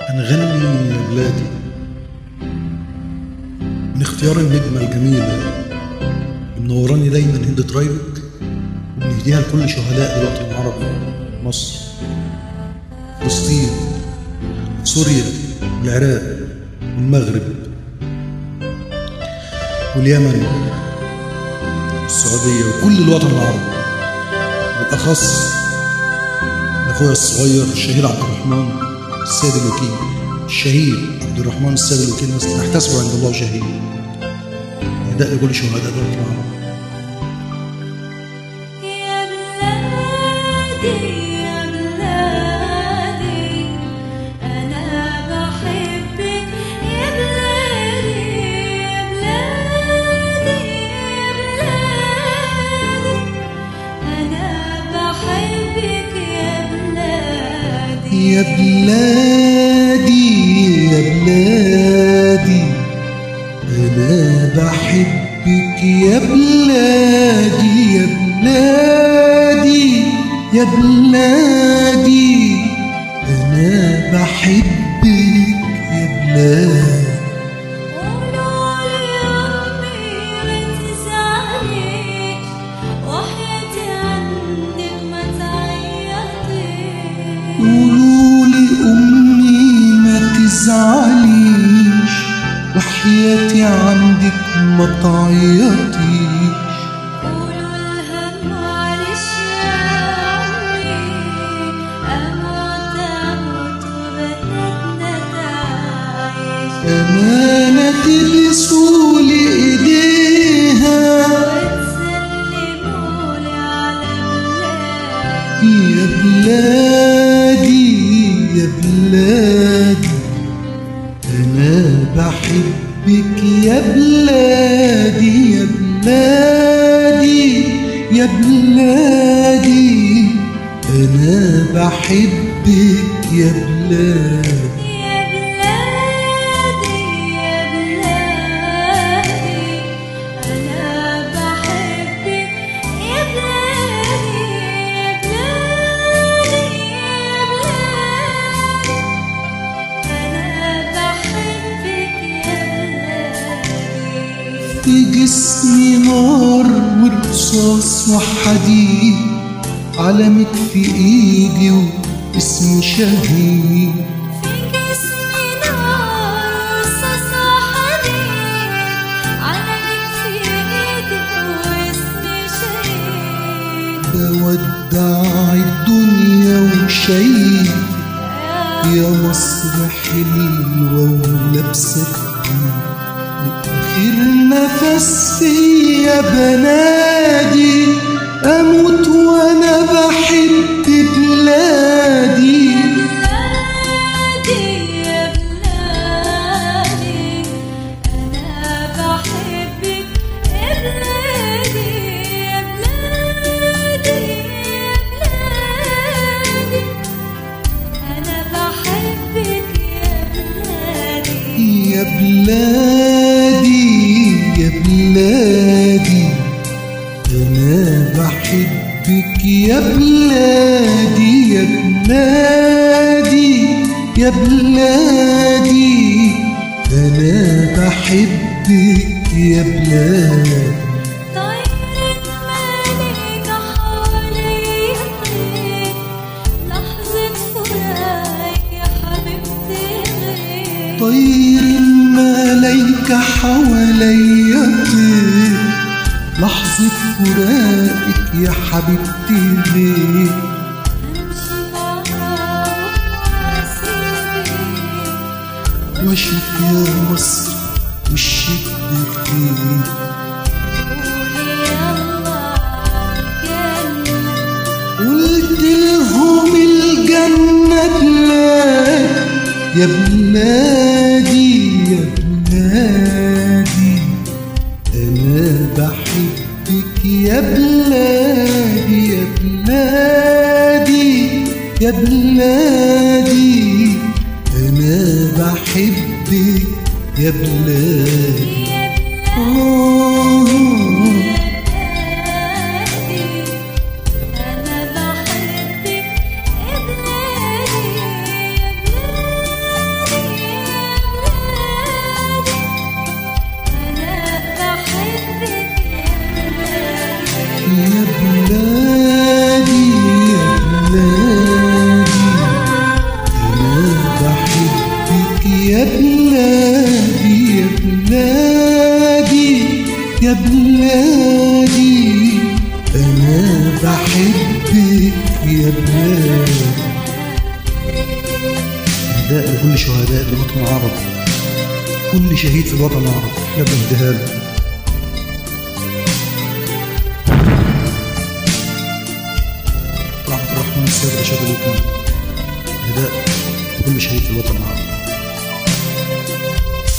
هنغني يا بلادي من اختيار النجمة الجميلة منوراني دايما هند ترايبك وبنهديها لكل شهداء الوطن العربي مصر فلسطين سوريا والعراق والمغرب واليمن والسعودية وكل الوطن العربي بالأخص لأخويا الصغير الشهيد عبد الرحمن السيد الوكيل الشهيد عبد الرحمن السيد الوكيل نحتسبه عند الله شهيد نداء لكل شهداء الوطن العربي يا بلادي يا بلادي أنا بحبك يا بلادي يا بلادي يا بلادي أنا بحبك يا بلادي يا بلادي يا بلادي أنا بحبك يا بلادي يا بلادي يا بلادي أنا بحبك يا بلادي قولوا لي أمي ما تزعليش وحياتي عندك ما تعيطيش قولوا لي أمي ما تزعليش وحياتي عندك ما تعيطيش قولوا لها معلش يا عمي أموت أموت وبلدنا تعيش أمانة تلبسوا لي إيديها وتسلموا لي على بلادي يا بلادي يا بلادي أنا بحبك يا بلادي يا بلادي يا بلادي أنا بحبك يا بلادي يا بلادي يا بلادي أنا بحبك يا بلادي يا بلادي يا بلادي أنا بحبك يا بلادي في جسمي نار ورصاص وحديد علمك في ايدي واسمي شهيد في جسمي نار وصاص وحديد علمك في إيدك واسمي شهيد بودع الدنيا وشايف يا مصر حلوة ولابسة جديد آخر نفس فيا بنادي أموت وأنا بحب بلادي بلادي يا بلادي أنا بحبك يا بلادي يا بلادي يا بلادي أنا بحبك يا بلادي يا بلادي يا بلادي أنا بحبك يا بلادي يا بلادي يا بلادي أنا بحبك يا بلادي طير الملك حوالي يطير لحظة فراق يا حبيبتي غير طير الملايكة حواليا طير لحظة فراقك يا حبيبتي ليه أمشي معاك وأسيبك واشوف يا مصر وشك بخير قولي يلا عالجنة قلت لهم الجنة بلاد يا بلادي يا بلادي أنا بحبك يا بلادي يا بلادي يا بلادي أنا بحبك يا بلادي يا آه بلادي أنا بحبك يا بلادي بحبك يا بلاد نداء لكل شهداء الوطن العربي كل شهيد في الوطن العربي احنا بنهديها له رحمة الرحمن السيد رشاد الوكيل نداء لكل شهيد في الوطن العربي